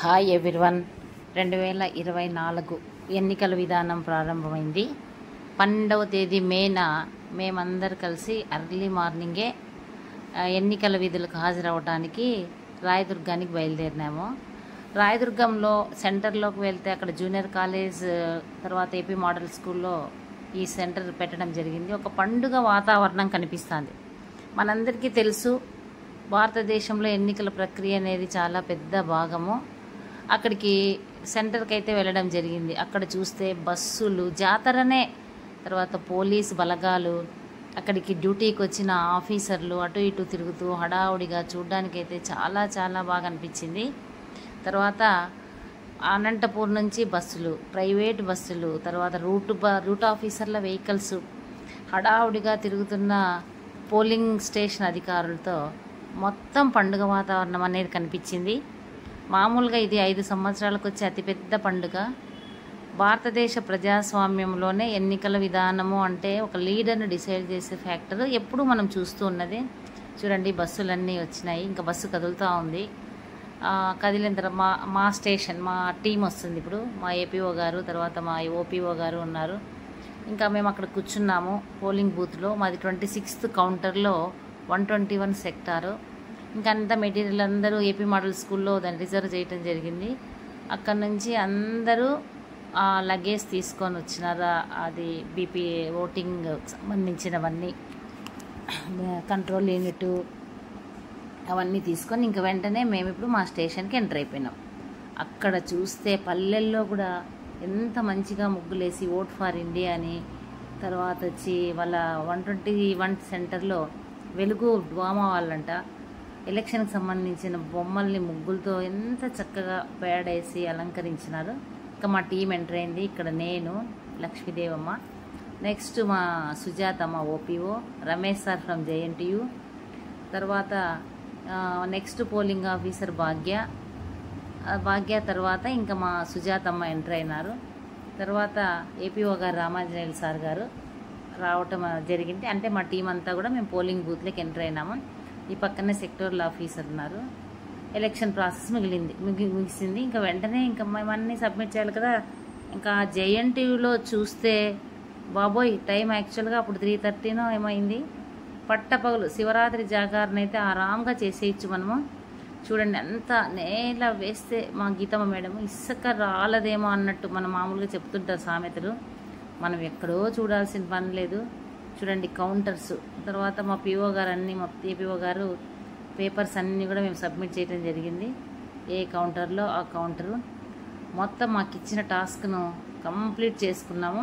hi everyone రెండు వేల ఇరవై నాలుగు ఎన్నికల విధానం ప్రారంభమైంది పన్నెండవ తేదీ మేన మేమందరు కలిసి అర్లీ మార్నింగే ఆ, ఎన్నికల విధులకు హాజరవడానికి రాయదుర్గానికి బయలుదేరినాము రాయదుర్గంలో సెంటర్లోకి వెళ్తే అక్కడ జూనియర్ కాలేజ్ తర్వాత ఏపీ మోడల్ స్కూల్లో ఈ సెంటర్ పెట్టడం జరిగింది ఒక పండుగ వాతావరణం కనిపిస్తుంది మనందరికీ తెలుసు భారతదేశంలో ఎన్నికల ప్రక్రియ అనేది చాలా పెద్ద భాగము అక్కడికి సెంటర్కి అయితే వెళ్ళడం జరిగింది అక్కడ చూస్తే బస్సులు జాతరనే తర్వాత పోలీస్ బలగాలు అక్కడికి డ్యూటీకి వచ్చిన ఆఫీసర్లు అటు ఇటు తిరుగుతూ హడావుడిగా చూడ్డానికైతే చాలా చాలా బాగా అనిపించింది తర్వాత అనంతపూర్ నుంచి బస్సులు ప్రైవేట్ బస్సులు తర్వాత రూట్ బ రూట్ ఆఫీసర్ల వెహికల్స్ హడావుడిగా తిరుగుతున్న పోలింగ్ స్టేషన్ అధికారులతో మొత్తం పండుగ వాతావరణం అనేది కనిపించింది మామూలుగా ఇది ఐదు సంవత్సరాలకు వచ్చే అతిపెద్ద పండుగ భారతదేశ ప్రజాస్వామ్యంలోనే ఎన్నికల విధానము అంటే ఒక లీడర్ని డిసైడ్ చేసే ఫ్యాక్టర్ ఎప్పుడు మనం చూస్తూ ఉన్నది చూడండి బస్సులన్నీ వచ్చినాయి ఇంకా బస్సు కదులుతూ ఉంది ఆ, కదిలిన తర్వాత మా మా స్టేషన్ మా టీం వస్తుంది ఇప్పుడు మా ఏపీఓ గారు తర్వాత మా ఓపీఓ గారు ఉన్నారు ఇంకా మేము అక్కడ కూర్చున్నాము పోలింగ్ బూత్లో మాది ట్వంటీ సిక్స్త్ కౌంటర్లో వన్ ట్వంటీ వన్ సెక్టారు ఇంకా అంతా మెటీరియల్ అందరూ ఏపీ మోడల్ స్కూల్లో దాన్ని రిజర్వ్ చేయటం జరిగింది అక్కడ నుంచి అందరూ ఆ లగేజ్ తీసుకొని వచ్చినారు అది బీపీ ఓటింగ్ సంబంధించినవన్నీ కంట్రోల్ యూనిట్ అవన్నీ తీసుకొని ఇంక వెంటనే మేము ఇప్పుడు మా స్టేషన్కి ఎంటర్ అయిపోయినాం అక్కడ చూస్తే పల్లెల్లో కూడా ఎంత మంచిగా ముగ్గులేసి ఓట్ ఫర్ ఇండియా అని తర్వాత వచ్చి వాళ్ళ వన్ ట్వంటీ వన్ సెంటర్లో వెలుగు డ్వామా వాళ్ళంట ఎలక్షన్కి సంబంధించిన బొమ్మల్ని ముగ్గులతో ఎంత చక్కగా పేడేసి అలంకరించినారు ఇంకా మా టీం ఎంటర్ అయింది ఇక్కడ నేను లక్ష్మీదేవమ్మ నెక్స్ట్ మా సుజాత మా OPO Ramesh sir from JNTU తర్వాత నెక్స్ట్ పోలింగ్ ఆఫీసర్ భాగ్య ఆ భాగ్య తర్వాత ఇంకా మా సుజాతమ్మ ఎంటర్ అయినారు తర్వాత ఏపీఓ గారు రామాంజనేయులు సార్ గారు రావటం జరిగింది అంటే మా టీం అంతా కూడా మేము పోలింగ్ బూత్లోకి ఎంటర్ అయినాము ఈ పక్కనే సెక్టోరల్ ఆఫీసర్ ఉన్నారు ఎలక్షన్ ప్రాసెస్ మిగిలింది మిగి ముగిసింది ఇంకా వెంటనే ఇంకా మేము అన్నీ సబ్మిట్ చేయాలి కదా ఇంకా జేఎన్టీయూలో చూస్తే బాబోయ్ టైం యాక్చువల్గా అప్పుడు త్రీ థర్టీనో ఏమైంది పట్టపగలు శివరాత్రి జాగారణ అయితే ఆరాంగా చేసేయచ్చు మనము చూడండి అంత నేల వేస్తే మా గీతమ్మ మేడం ఇసుక రాలదేమో అన్నట్టు మనం మామూలుగా చెప్తుంటారు సామెతలు మనం ఎక్కడో చూడాల్సిన పని లేదు చూడండి కౌంటర్స్ తర్వాత మా పిఓ గారు అన్ని మా ఏపీఓ గారు పేపర్స్ అన్నీ కూడా మేము సబ్మిట్ చేయడం జరిగింది ఏ కౌంటర్లో ఆ కౌంటరు మొత్తం మాకు ఇచ్చిన టాస్క్ను కంప్లీట్ చేసుకున్నాము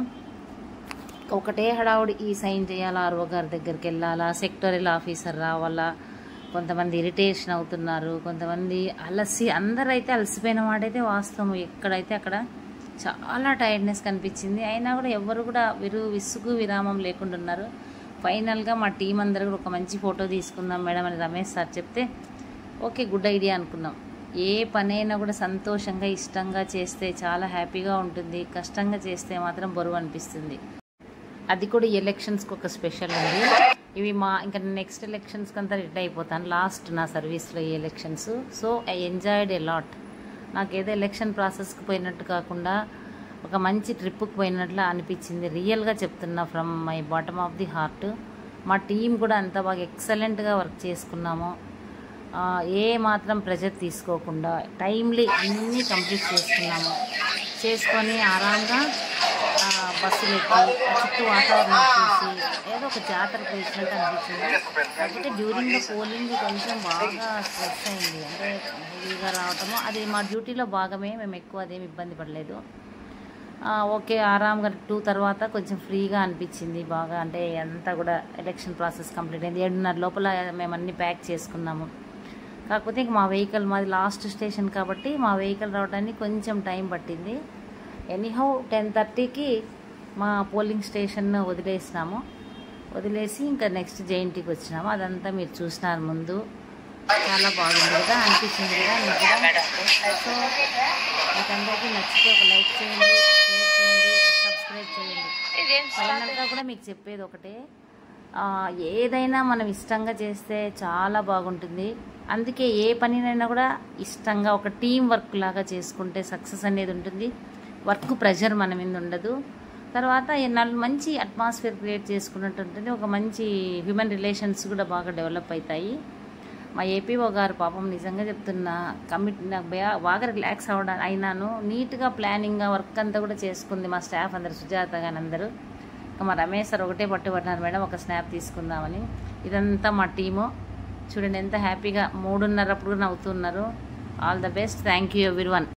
ఒకటే హడావుడి ఈ సైన్ చేయాలా ఆర్ఓ గారి దగ్గరికి వెళ్ళాలా సెక్టోరియల్ ఆఫీసర్ రావాలా కొంతమంది ఇరిటేషన్ అవుతున్నారు కొంతమంది అలసి అందరైతే అలసిపోయిన వాడైతే వాస్తవం ఎక్కడైతే అక్కడ చాలా టైర్డ్నెస్ కనిపించింది అయినా కూడా ఎవరు కూడా విరు విసుగు విరామం లేకుండా ఉన్నారు ఫైనల్గా మా టీం అందరూ కూడా ఒక మంచి ఫోటో తీసుకుందాం మేడం అని రమేష్ సార్ చెప్తే ఓకే గుడ్ ఐడియా అనుకున్నాం ఏ పనైనా కూడా సంతోషంగా ఇష్టంగా చేస్తే చాలా హ్యాపీగా ఉంటుంది కష్టంగా చేస్తే మాత్రం బరువు అనిపిస్తుంది అది కూడా ఈ ఎలక్షన్స్కి ఒక స్పెషల్ ఉంది ఇవి మా ఇంకా నెక్స్ట్ ఎలక్షన్స్కి అంతా రిటైర్ అయిపోతాను లాస్ట్ నా సర్వీస్లో ఈ elections so I enjoyed a lot నాకు ఏదో ఎలక్షన్ ప్రాసెస్కి పోయినట్టు కాకుండా ఒక మంచి ట్రిప్కి పోయినట్లు అనిపించింది రియల్గా చెప్తున్నా from my bottom of the heart మా టీం కూడా అంత బాగా ఎక్సలెంట్గా వర్క్ చేసుకున్నాము ఆ, ఏ మాత్రం ప్రెజర్ తీసుకోకుండా టైమ్లీ అన్నీ కంప్లీట్ చేసుకున్నాము చేసుకొని ఆరాంగా ఆ, బస్సులు ఎక్కి ఆ చుట్టూ వాతావరణం చూసి ఏదో ఒక జాతర పోయినట్టు అనిపించింది కాకపోతే డ్యూరింగ్ ద పోలింగ్ కొంచెం బాగా స్ట్రెస్ అయింది అంటే హెవీగా రావటము అది మా డ్యూటీలో భాగమే మేము ఎక్కువ అదేమి ఇబ్బంది పడలేదు ఆ, ఓకే ఆరాంగా టూ తర్వాత కొంచెం ఫ్రీగా అనిపించింది బాగా అంటే అంతా కూడా ఎలక్షన్ ప్రాసెస్ కంప్లీట్ అయింది ఏడున్నర లోపల మేము అన్ని ప్యాక్ చేసుకున్నాము కాకపోతే ఇంక మా వెహికల్ మాది లాస్ట్ స్టేషన్ కాబట్టి మా వెహికల్ రావడానికి కొంచెం టైం పట్టింది ఎనీహౌ టెన్ థర్టీకి మా పోలింగ్ స్టేషన్ వదిలేసినాము వదిలేసి ఇంకా నెక్స్ట్ జైంటీకి వచ్చినాము అదంతా మీరు చూసినారు ముందు చాలా బాగుంది కదా అనిపించింది కదా మీకు కూడా సో మీకు అందరికీ నచ్చితే ఒక లైక్ చేయండి షేర్ చేయండి సబ్స్క్రైబ్ చేయండి ఫైనల్గా కూడా మీకు చెప్పేది ఒకటే ఆ, ఏదైనా మనం ఇష్టంగా చేస్తే చాలా బాగుంటుంది అందుకే ఏ పనినైనా కూడా ఇష్టంగా ఒక టీం వర్క్ లాగా చేసుకుంటే సక్సెస్ అనేది ఉంటుంది వర్క్ ప్రెషర్ మన మీద ఉండదు తర్వాత ఈ నల్- మంచి అట్మాస్ఫియర్ క్రియేట్ చేసుకున్నట్టు ఉంటుంది ఒక మంచి హ్యూమన్ రిలేషన్స్ కూడా బాగా డెవలప్ అవుతాయి మా ఏపీఓ గారు పాపం నిజంగా చెప్తున్నా కమిట్ నాకు బా- బాగా రిలాక్స్ అవ్వడా అయినాను నీట్గా ప్లానింగ్గా వర్క్ అంతా కూడా చేసుకుంది మా స్టాఫ్ అందరు సుజాత గాని అందరూ ఇంకా మా రమేష్ సార్ ఒకటే పట్టుబడినారు మేడం ఒక స్నాప్ తీసుకుందామని ఇదంతా మా టీము చూడండి ఎంత హ్యాపీగా మూడున్నర అప్పుడు నవ్వుతున్నారు all the best thank you every one